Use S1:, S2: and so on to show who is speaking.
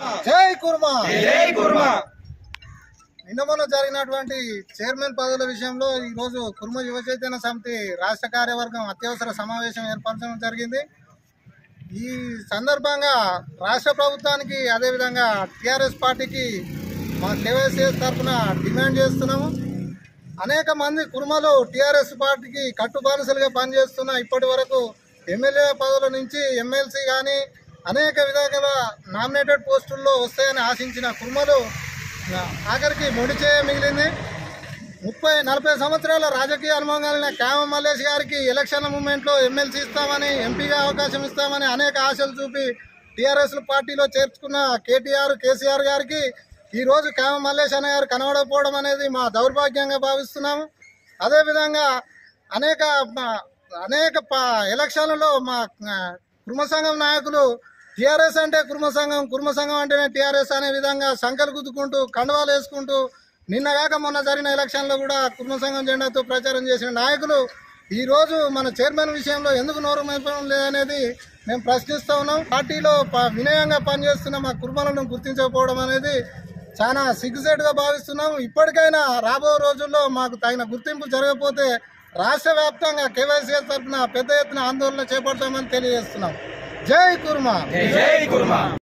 S1: జై కుర్మా
S2: జై కుర్మా
S1: నిన్న మొన్న జరిగినటువంటి చైర్మన్ పదవుల విషయంలో ఈ రోజు కుర్మ యువ చైతన్య సమితి రాష్ట్ర కార్యవర్గం అత్యవసర సమావేశం ఏర్పరచడం జరిగింది ఈ సందర్భంగా రాష్ట్ర ప్రభుత్వానికి అదేవిధంగా టిఆర్ఎస్ పార్టీకి మా కేవైసీఎస్ తరఫున డిమాండ్ చేస్తున్నాము అనేక మంది కుర్మలు టిఆర్ఎస్ పార్టీకి కట్టుబానిసలుగా పనిచేస్తున్న ఇప్పటి వరకు ఎమ్మెల్యే పదవుల నుంచి ఎమ్మెల్సీ కానీ అనేక విధాలుగా నామినేటెడ్ పోస్టుల్లో వస్తాయని ఆశించిన కుర్మలు ఆఖరికి ముడిచే మిగిలింది ముప్పై నలభై సంవత్సరాల రాజకీయ అనుభవం కలిగిన క్యామ మల్లేష్ గారికి ఎలక్షన్ మూమెంట్లో ఎమ్మెల్సీ ఇస్తామని ఎంపీగా అవకాశం ఇస్తామని అనేక ఆశలు చూపి టీఆర్ఎస్ పార్టీలో చేర్చుకున్న కేటీఆర్ కేసీఆర్ గారికి ఈ రోజు క్యామ మల్లేష్ అన్న గారు కనబడకపోవడం అనేది మా దౌర్భాగ్యంగా భావిస్తున్నాము అదేవిధంగా అనేక మా- అనేక ప- ఎలక్షన్లలో మా ఆ, కుర్మ సంఘం నాయకులు టీఆర్ఎస్ అంటే కుర్మ సంఘం కుర్మ సంఘం అంటేనే టీఆర్ఎస్ అనే విధంగా సంకలు గుద్దుకుంటూ కండువాలు వేసుకుంటూ నిన్నగాక మొన్న జరిగిన ఎలక్షన్లో కూడా కుర్మ సంఘం జెండాతో ప్రచారం చేసిన నాయకులు ఈ రోజు మన చైర్మన్ విషయంలో ఎందుకు నోరు మెప్పడం లేదనేది మేము ప్రశ్నిస్తూ ఉన్నాం పార్టీలో ప- వినయంగా పనిచేస్తున్న మా కుర్మలను గుర్తించకపోవడం అనేది చాలా సిగ్గుసేటుగా భావిస్తున్నాం ఇప్పటికైనా రాబో రోజుల్లో మాకు తగిన గుర్తింపు జరగకపోతే రాష్ట్ర వ్యాప్తంగా కేవైసీఎస్ తరఫున పెద్ద ఎత్తున ఆందోళన చేపడతామని తెలియజేస్తున్నాం జై కుర్మా
S2: జై కుర్మా